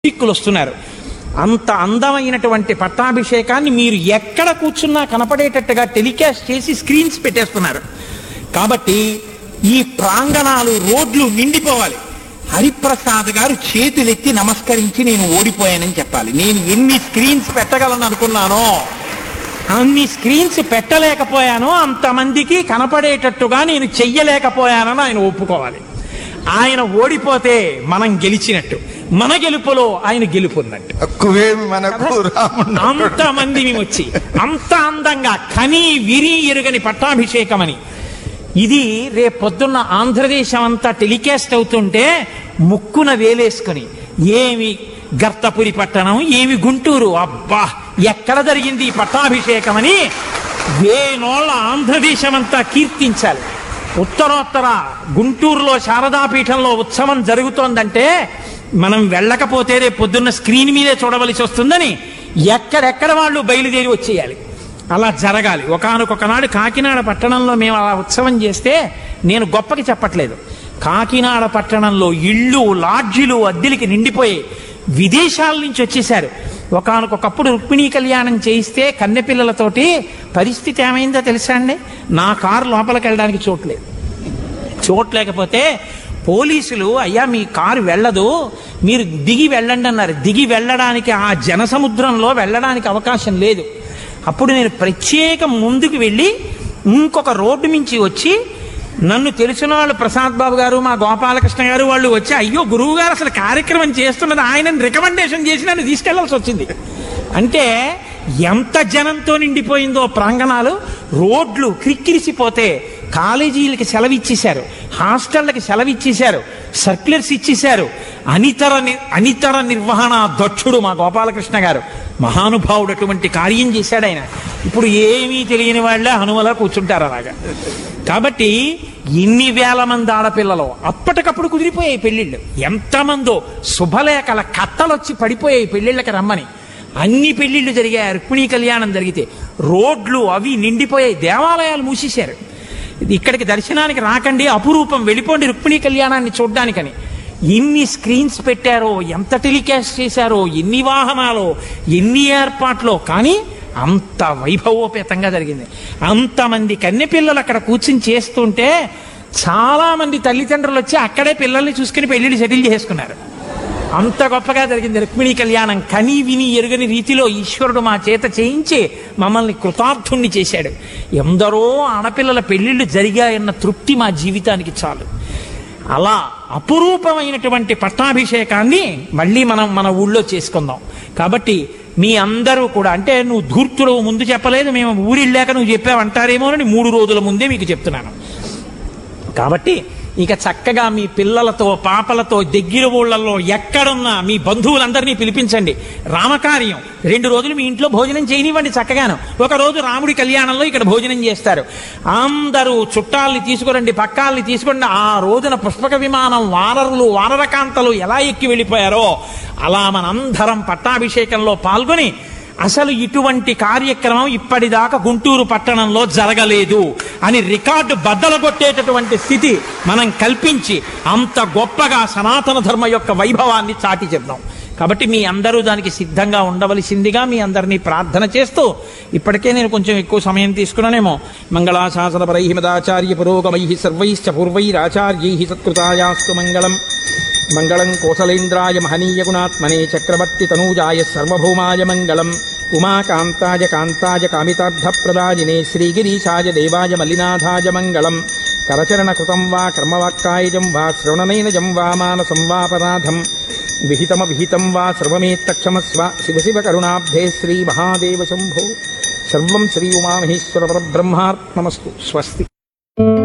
దిక్కులు వస్తున్నారు అంత అందమైనటువంటి పట్టాభిషేకాన్ని మీరు ఎక్కడ కూర్చున్నా కనపడేటట్టుగా టెలికాస్ట్ చేసి స్క్రీన్స్ పెట్టేస్తున్నారు కాబట్టి ఈ ప్రాంగణాలు రోడ్లు నిండిపోవాలి హరిప్రసాద్ గారు చేతులెత్తి నమస్కరించి నేను ఓడిపోయానని చెప్పాలి నేను ఎన్ని స్క్రీన్స్ పెట్టగలను అనుకున్నానో అన్ని స్క్రీన్స్ పెట్టలేకపోయానో అంతమందికి కనపడేటట్టుగా నేను చెయ్యలేకపోయానని ఆయన ఒప్పుకోవాలి ఆయన ఓడిపోతే మనం గెలిచినట్టు మన గెలుపులో ఆయన గెలుపున్నట్టు తక్కువేమి మనకు రాముడు అంతమంది మేము వచ్చి అంత అందంగా కని విరి ఎరుగని పట్టాభిషేకం అని ఇది రేపు పొద్దున్న ఆంధ్రదేశం అంతా టెలికాస్ట్ అవుతుంటే ముక్కున వేలేసుకుని ఏమి గర్తపురి పట్టణం ఏమి గుంటూరు అబ్బా ఎక్కడ జరిగింది ఈ పట్టాభిషేకం అని వేనోళ్ళ ఆంధ్రదేశం అంతా కీర్తించాలి ఉత్తరోత్తర గుంటూరులో శారదాపీఠంలో ఉత్సవం జరుగుతోందంటే మనం వెళ్ళకపోతే రేపు పొద్దున్న స్క్రీన్ మీదే చూడవలసి వస్తుందని ఎక్కడెక్కడ వాళ్ళు బయలుదేరి వచ్చేయాలి అలా జరగాలి ఒకనొకనాడు కాకినాడ పట్టణంలో మేము అలా ఉత్సవం చేస్తే నేను గొప్పకి చెప్పట్లేదు కాకినాడ పట్టణంలో ఇళ్ళు లాడ్జిలు అద్దెలకి నిండిపోయి విదేశాల నుంచి వచ్చేశారు ఒకనకొకప్పుడు రుక్మిణీ కళ్యాణం చేయిస్తే కన్నెపిల్లలతోటి పరిస్థితి ఏమైందో తెలుసా అండి నా కారు లోపలికి వెళ్ళడానికి చోట్లేదు చోటు లేకపోతే పోలీసులు అయ్యా మీ కారు వెళ్ళదు మీరు దిగి వెళ్ళండి అన్నారు దిగి వెళ్ళడానికి ఆ జనసముద్రంలో వెళ్ళడానికి అవకాశం లేదు అప్పుడు నేను ప్రత్యేకం ముందుకు వెళ్ళి ఇంకొక రోడ్డు మించి వచ్చి నన్ను తెలిసిన వాళ్ళు ప్రసాద్ బాబు గారు మా గోపాలకృష్ణ గారు వాళ్ళు వచ్చి అయ్యో గురువు గారు అసలు కార్యక్రమం చేస్తున్నది ఆయనని రికమెండేషన్ చేసి నన్ను తీసుకెళ్లాల్సి వచ్చింది అంటే ఎంత జనంతో నిండిపోయిందో ప్రాంగణాలు రోడ్లు క్రిక్కిరిసిపోతే కాలేజీలకి సెలవు ఇచ్చేశారు హాస్టళ్ళకి సెలవు ఇచ్చేశారు సర్క్యులర్స్ ఇచ్చేశారు అనితర ని- అనితర నిర్వహణ దక్షుడు మా గోపాలకృష్ణ గారు మహానుభావుడు అటువంటి కార్యం చేశాడు ఆయన ఇప్పుడు ఏమీ తెలియని వాళ్ళే హనుమలా కూర్చుంటారు అలాగా కాబట్టి ఎన్ని వేల మంది ఆడపిల్లలు అప్పటికప్పుడు కుదిరిపోయాయి పెళ్లిళ్ళు ఎంతమందో శుభలేఖల కట్టలొచ్చి పడిపోయాయి పెళ్లిళ్ళకి రమ్మని అన్ని పెళ్లిళ్ళు జరిగాయి రుక్మిణీ కళ్యాణం జరిగితే రోడ్లు అవి నిండిపోయాయి దేవాలయాలు మూసేశారు ఇక్కడికి దర్శనానికి రాకండి అపురూపం వెళ్ళిపోండి రుక్మిణీ కళ్యాణాన్ని చూడ్డానికని ఎన్ని స్క్రీన్స్ పెట్టారో ఎంత టెలికాస్ట్ చేశారో ఎన్ని వాహనాలు ఎన్ని ఏర్పాట్లో కానీ అంత వైభవోపేతంగా జరిగింది అంతమంది కన్నెపిల్లలు అక్కడ కూర్చుని చేస్తుంటే చాలా మంది తల్లిదండ్రులు వచ్చి అక్కడే పిల్లల్ని చూసుకుని పెళ్లిళ్ళు సెటిల్ చేసుకున్నారు అంత గొప్పగా జరిగింది రుక్మిణీ కళ్యాణం కని విని ఎరుగని రీతిలో ఈశ్వరుడు మా చేత చేయించి మమ్మల్ని కృతార్థుణ్ణి చేశాడు ఎందరో ఆడపిల్లల పెళ్లిళ్ళు జరిగాయన్న తృప్తి మా జీవితానికి చాలు అలా అపురూపమైనటువంటి పట్టాభిషేకాన్ని మళ్ళీ మనం మన ఊళ్ళో చేసుకుందాం కాబట్టి మీ అందరూ కూడా అంటే నువ్వు ధూర్తుడు ముందు చెప్పలేదు మేము ఊరిళ్ళాక నువ్వు చెప్పావంటారేమో అని మూడు రోజుల ముందే మీకు చెప్తున్నాను కాబట్టి ఇక చక్కగా మీ పిల్లలతో పాపలతో దగ్గర ఊళ్ళల్లో ఎక్కడున్నా మీ బంధువులందరినీ పిలిపించండి రామకార్యం రెండు రోజులు మీ ఇంట్లో భోజనం చేయనివ్వండి చక్కగాను ఒక రోజు రాముడి కళ్యాణంలో ఇక్కడ భోజనం చేస్తారు అందరూ చుట్టాలని తీసుకురండి పక్కాలని తీసుకురండి ఆ రోజున పుష్పక విమానం వానరులు వానరకాంతలు ఎలా ఎక్కి వెళ్ళిపోయారో అలా మనందరం పట్టాభిషేకంలో పాల్గొని అసలు ఇటువంటి కార్యక్రమం ఇప్పటిదాకా గుంటూరు పట్టణంలో జరగలేదు అని రికార్డు బద్దలగొట్టేటటువంటి స్థితి మనం కల్పించి అంత గొప్పగా సనాతన ధర్మ యొక్క వైభవాన్ని చాటి చెప్దాం కాబట్టి మీ అందరూ దానికి సిద్ధంగా ఉండవలసిందిగా మీ అందరినీ ప్రార్థన చేస్తూ ఇప్పటికే నేను కొంచెం ఎక్కువ సమయం తీసుకున్నానేమో మంగళాశాసన పరై మదాచార్య పురోగమై సర్వైశ్చ పూర్వైరాచార్యై సత్కృతాయాస్తు మంగళం మంగళం కోసలేంద్రాయ మహనీయ గుణాత్మనే చక్రవర్తి తనూజాయ సర్వభౌమాయ మంగళం ఉమాకాంతాయ కాంతాయ కామితార్థప్రదాయినే శ్రీగిరీశాయ దేవాయ మల్లినాథాయ మంగళం కరచరణ కృతం వా కర్మవాక్కాయజం వా శ్రవణనైనజం వా మానసం వాపరాధం విహితమ విహితం వా సర్వమేత్తక్షమస్వ శివ శివ కరుణాబ్ధే శ్రీ మహాదేవ శంభో సర్వం శ్రీ ఉమామహేశ్వర పరబ్రహ్మార్పణమస్తు స్వస్తి